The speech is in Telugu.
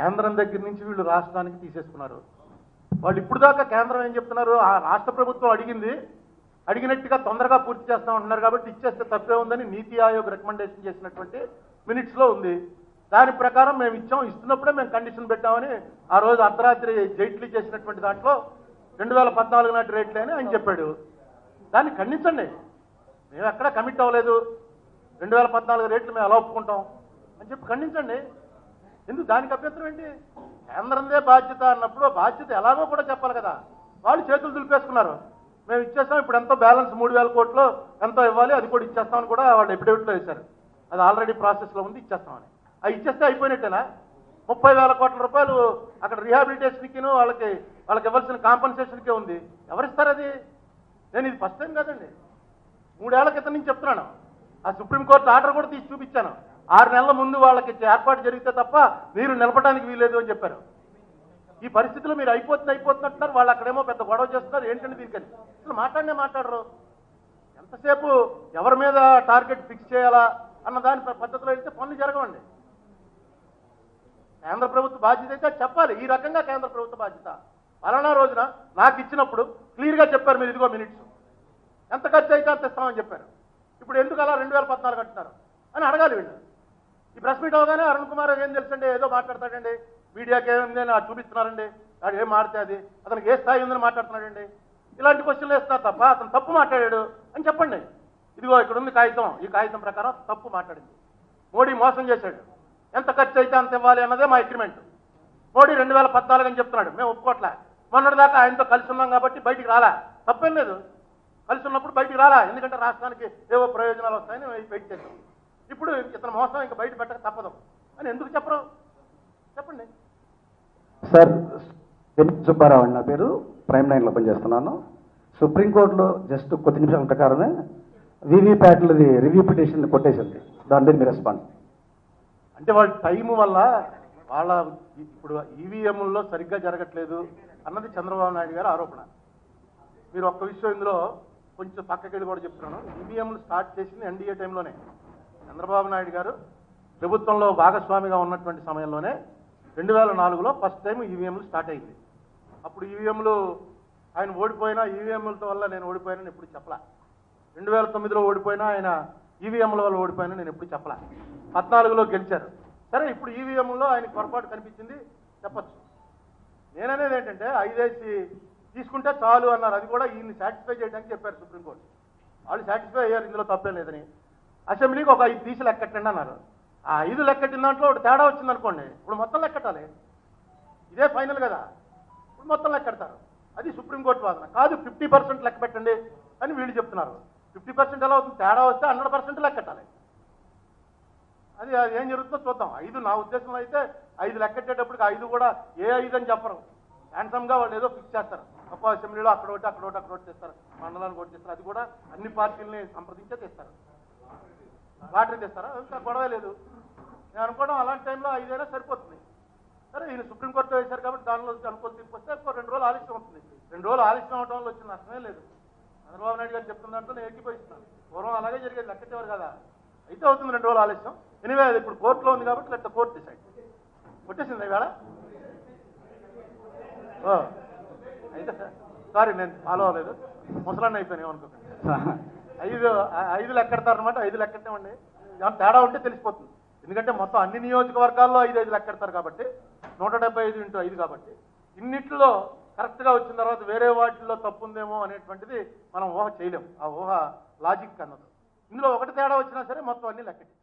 కేంద్రం దగ్గర నుంచి వీళ్ళు రాష్ట్రానికి తీసేసుకున్నారు వాళ్ళు ఇప్పుడు దాకా కేంద్రం ఏం చెప్తున్నారు ఆ రాష్ట్ర ప్రభుత్వం అడిగింది అడిగినట్టుగా తొందరగా పూర్తి చేస్తాం అంటున్నారు కాబట్టి ఇచ్చేస్తే తప్పే ఉందని నీతి ఆయోగ్ రికమెండేషన్ చేసినటువంటి మినిట్స్ లో ఉంది దాని ప్రకారం మేము ఇచ్చాం ఇస్తున్నప్పుడే మేము కండిషన్ పెట్టామని ఆ రోజు అర్ధరాత్రి జైట్లీ చేసినటువంటి దాంట్లో రెండు వేల పద్నాలుగు నాటి రేట్లే అని ఆయన చెప్పాడు దాన్ని ఖండించండి మేము ఎక్కడ కమిట్ అవ్వలేదు రెండు వేల పద్నాలుగు రేట్లు మేము ఎలా ఒప్పుకుంటాం అని చెప్పి ఖండించండి ఎందుకు దానికి అభ్యంతరం ఏంటి కేంద్రందే బాధ్యత అన్నప్పుడు ఆ బాధ్యత ఎలాగో కూడా చెప్పాలి కదా వాళ్ళు చేతులు దులిపేసుకున్నారు మేము ఇచ్చేస్తాం ఇప్పుడు ఎంతో బ్యాలెన్స్ మూడు వేల కోట్లు ఎంతో ఇవ్వాలి అది కూడా ఇచ్చేస్తామని కూడా వాళ్ళు ఎఫిడవిట్లో వేశారు అది ఆల్రెడీ ప్రాసెస్లో ఉంది ఇచ్చేస్తామని అది ఇచ్చేస్తే అయిపోయినట్టేనా ముప్పై వేల కోట్ల రూపాయలు అక్కడ రిహాబిలిటేషన్కిను వాళ్ళకి వాళ్ళకి ఇవ్వాల్సిన కాంపన్సేషన్కే ఉంది ఎవరిస్తారు అది నేను ఇది ఫస్ట్ టైం కాదండి మూడేళ్ల క్రితం నుంచి చెప్తున్నాను ఆ సుప్రీంకోర్టు ఆర్డర్ కూడా తీసి చూపించాను ఆరు నెలల ముందు వాళ్ళకి ఏర్పాటు జరిగితే తప్ప మీరు నిలపడానికి వీలేదు అని చెప్పారు ఈ పరిస్థితిలో మీరు అయిపోతుంది అయిపోతున్నట్టున్నారు వాళ్ళు అక్కడేమో పెద్ద గొడవ చేస్తున్నారు ఏంటంటే దీనికని అసలు మాట్లాడనే మాట్లాడరు ఎంతసేపు ఎవరి మీద టార్గెట్ ఫిక్స్ చేయాలా అన్న దాని ప- పద్ధతిలో వెళ్తే పనులు జరగవండి కేంద్ర ప్రభుత్వ బాధ్యత అయితే చెప్పాలి ఈ రకంగా కేంద్ర ప్రభుత్వ బాధ్యత పలానా రోజున నాకు ఇచ్చినప్పుడు క్లియర్గా చెప్పారు మీరు ఇదిగో మినిట్స్ ఎంత ఖర్చు అయితే అంత ఇస్తామని చెప్పారు ఇప్పుడు ఎందుకు అలా రెండు వేల పద్నాలుగు అంటున్నారు అని అడగాలి వీళ్ళు ఈ ప్రెస్ మీట్ అవగానే అరుణ్ కుమార్ ఏం తెలుసండి ఏదో మాట్లాడతాడండి మీడియాకి ఏముంది అని అది చూపిస్తున్నారండి వాడు ఏం మాడితే అది అతనికి ఏ స్థాయి ఉందని మాట్లాడుతున్నాడండి ఇలాంటి క్వశ్చన్లు వేస్తారు తప్ప అతను తప్పు మాట్లాడాడు అని చెప్పండి ఇదిగో ఇక్కడ ఉంది కాగితం ఈ కాగితం ప్రకారం తప్పు మాట్లాడింది మోడీ మోసం చేశాడు ఎంత ఖర్చు అయితే అంత ఇవ్వాలి అన్నదే మా అగ్రిమెంట్ మోడీ రెండు వేల పద్నాలుగు అని చెప్తున్నాడు మేము ఒప్పుకోవట్లే మొన్నటిదాకా ఆయనతో కలిసి ఉన్నాం కాబట్టి బయటికి రాలా తప్పేం లేదు కలిసి ఉన్నప్పుడు బయటికి రాలా ఎందుకంటే రాష్ట్రానికి ఏవో ప్రయోజనాలు వస్తాయని వెయిట్ చేశాం ఇప్పుడు ఇతను మోసం ఇంకా బయట పెట్టక తప్పదు అని ఎందుకు చెప్పరు చెప్పండి సార్ ఎన్ సుబ్బారావు అండి నా పేరు ప్రైమ్ నైన్లో పనిచేస్తున్నాను సుప్రీంకోర్టులో జస్ట్ కొద్ది నిమిషాల ప్రకారమే వీవీప్యాట్లది రివ్యూ పిటిషన్ కొట్టేసింది దాని మీద మీ రెస్పాన్స్ అంటే వాళ్ళ టైం వల్ల వాళ్ళ ఇప్పుడు ఈవీఎంల్లో సరిగ్గా జరగట్లేదు అన్నది చంద్రబాబు నాయుడు గారి ఆరోపణ మీరు ఒక్క విషయం ఇందులో కొంచెం పక్కకెళ్ళి కూడా చెప్తున్నాను ఈవీఎంలు స్టార్ట్ చేసింది ఎన్డీఏ టైంలోనే చంద్రబాబు నాయుడు గారు ప్రభుత్వంలో భాగస్వామిగా ఉన్నటువంటి సమయంలోనే రెండు వేల నాలుగులో ఫస్ట్ టైం ఈవీఎంలు స్టార్ట్ అయింది అప్పుడు ఈవీఎంలు ఆయన ఓడిపోయినా ఈవీఎంలతో వల్ల నేను ఓడిపోయానని ఎప్పుడు చెప్పలా రెండు వేల తొమ్మిదిలో ఓడిపోయినా ఆయన ఈవీఎంల వల్ల ఓడిపోయినా నేను ఎప్పుడు చెప్పలా పద్నాలుగులో గెలిచారు సరే ఇప్పుడు ఈవీఎంలో ఆయన పొరపాటు కనిపించింది చెప్పచ్చు నేననేది ఏంటంటే ఐదేసి తీసుకుంటే చాలు అన్నారు అది కూడా ఈయన్ని సాటిస్ఫై చేయడానికి చెప్పారు సుప్రీంకోర్టు వాళ్ళు సాటిస్ఫై అయ్యారు ఇందులో తప్పేం లేదని అసెంబ్లీకి ఒక ఐదు తీసి లెక్కట్టండి అన్నారు ఆ ఐదు లెక్కట్టిన దాంట్లో ఒకటి తేడా వచ్చింది అనుకోండి ఇప్పుడు మొత్తం లెక్కట్టాలి ఇదే ఫైనల్ కదా ఇప్పుడు మొత్తం లెక్కెడతారు అది సుప్రీంకోర్టు వాదన కాదు ఫిఫ్టీ పర్సెంట్ లెక్క పెట్టండి అని వీళ్ళు చెప్తున్నారు ఫిఫ్టీ పర్సెంట్ ఎలా అవుతుంది తేడా వస్తే హండ్రెడ్ పర్సెంట్ లెక్కట్టాలి అది అది ఏం జరుగుతుందో చూద్దాం ఐదు నా ఉద్దేశంలో అయితే ఐదు లెక్కెట్టేటప్పటికి ఐదు కూడా ఏ ఐదు అని చెప్పరు హ్యాండ్సమ్ గా వాళ్ళు ఏదో ఫిక్స్ చేస్తారు ఒక్కో అసెంబ్లీలో అక్కడ ఒకటి అక్కడ ఒకటి అక్కడ ఒకటి చేస్తారు మండలానికి ఒకటి చేస్తారు అది కూడా అన్ని పార్టీలని సంప్రదించే తెస్తారు లాటరీ తెస్తారా ఇంకా గొడవ లేదు నేను అనుకోవడం అలాంటి టైంలో ఐదైనా సరిపోతుంది సరే ఈయన సుప్రీంకోర్టు వేశారు కాబట్టి దానిలో అనుకోని తీర్పు వస్తే ఇంకో రెండు రోజులు ఆలస్యం అవుతుంది రెండు రోజులు ఆలస్యం అవడం వల్ల వచ్చిన నష్టమే లేదు చంద్రబాబు నాయుడు గారు చెప్తున్న దాంట్లో నేను ఏకీభవిస్తున్నాను పూర్వం అలాగే జరిగేది లెక్కెట్టేవారు కదా అయితే అవుతుంది రెండు రోజులు ఆలస్యం ఎనివే అది ఇప్పుడు కోర్టులో ఉంది కాబట్టి లెట్ కోర్టు డిసైడ్ కొట్టేసింది ఇవాళ ఓ అయితే సారీ నేను ఫాలో అవ్వలేదు ముసలాన్ని అయిపోయాను ఏమనుకోకండి ఐదు ఆ- ఐదు లెక్కెడతారనమాట ఐదు లెక్కెట్టామండి ఏమన్నా తేడా ఉంటే తెలిసిపోతుంది ఎందుకంటే మొత్తం అన్ని నియోజకవర్గాల్లో ఐదు ఐదు లెక్కెడతారు కాబట్టి నూట డెబ్బై ఐదు ఇంటూ ఐదు కాబట్టి ఇన్నిట్లో కరెక్ట్గా వచ్చిన తర్వాత వేరే వాటిల్లో తప్పు ఉందేమో అనేటువంటిది మనం ఊహ చేయలేం ఆ ఊహ లాజిక్ అన్నది ఇందులో ఒకటి తేడా వచ్చినా సరే మొత్తం అన్ని లెక్కటి